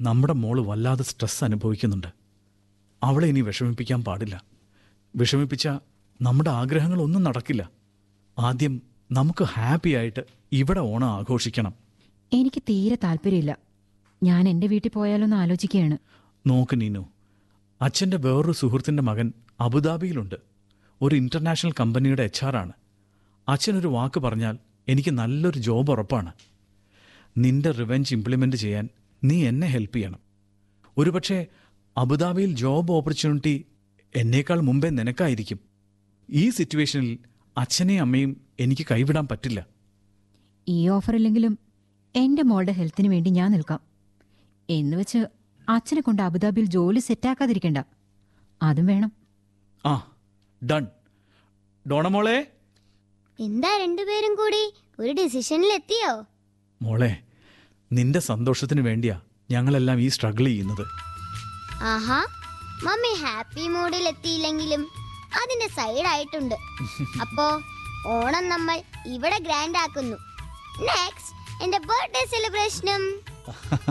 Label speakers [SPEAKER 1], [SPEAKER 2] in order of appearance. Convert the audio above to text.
[SPEAKER 1] നമ്മുടെ മോള് വല്ലാതെ സ്ട്രെസ് അനുഭവിക്കുന്നുണ്ട് അവളെ ഇനി വിഷമിപ്പിക്കാൻ പാടില്ല വിഷമിപ്പിച്ച നമ്മുടെ ആഗ്രഹങ്ങളൊന്നും നടക്കില്ല ആദ്യം നമുക്ക് ഹാപ്പി ആയിട്ട് ഇവിടെ ഓണം ആഘോഷിക്കണം
[SPEAKER 2] എനിക്ക് തീരെ താല്പര്യമില്ല ഞാൻ എൻ്റെ വീട്ടിൽ പോയാലൊന്ന് ആലോചിക്കുകയാണ്
[SPEAKER 1] നോക്ക് നീനു അച്ഛൻ്റെ വേറൊരു സുഹൃത്തിൻ്റെ മകൻ അബുദാബിയിലുണ്ട് ഒരു ഇൻ്റർനാഷണൽ കമ്പനിയുടെ എച്ച് ആണ് അച്ഛനൊരു വാക്ക് പറഞ്ഞാൽ എനിക്ക് നല്ലൊരു ജോബ് ഉറപ്പാണ് നിന്റെ റിവെഞ്ച് ഇംപ്ലിമെൻ്റ് ചെയ്യാൻ നീ എന്നെ ഹെൽപ്പ് ചെയ്യണം ഒരുപക്ഷെ അബുദാബിയിൽ ജോബ് ഓപ്പർച്യൂണിറ്റി എന്നേക്കാൾ മുമ്പേ നിനക്കായിരിക്കും ഈ സിറ്റുവേഷനിൽ അച്ഛനെയും അമ്മയും എനിക്ക് കൈവിടാൻ പറ്റില്ല
[SPEAKER 2] ഈ ഓഫർ ഇല്ലെങ്കിലും എൻ്റെ മോളുടെ ഹെൽത്തിന് വേണ്ടി ഞാൻ നിൽക്കാം എന്ന് വെച്ച് അച്ഛനെ കൊണ്ട് അബുദാബിയിൽ ജോലി സെറ്റാക്കാതിരിക്കണ്ട അതും വേണം
[SPEAKER 1] ആ ഡൺ ഡോണമോളെ
[SPEAKER 3] എന്താ രണ്ടുപേരും കൂടി ഒരു ഡിസിഷനിൽ എത്തിയോ
[SPEAKER 1] മോളെ നിന്റെ സന്തോഷത്തിന് വേണ്ടിയാ ഞങ്ങളെല്ലാം ഈ സ്ട്രഗിൾ ചെയ്യുന്നത്
[SPEAKER 3] ആഹാ മമ്മി ഹാപ്പി മൂഡിൽ എത്തിയില്ലെങ്കിലും അതിന്റെ സൈഡ് ആയിട്ടുണ്ട് അപ്പോ ഓണം നമ്മൾ ഇവിടെ ഗ്രാൻഡ് ആക്കുന്നു നെക്സ്റ്റ് എന്റെ ബർത്ത്ഡേ സെലിബ്രേഷനും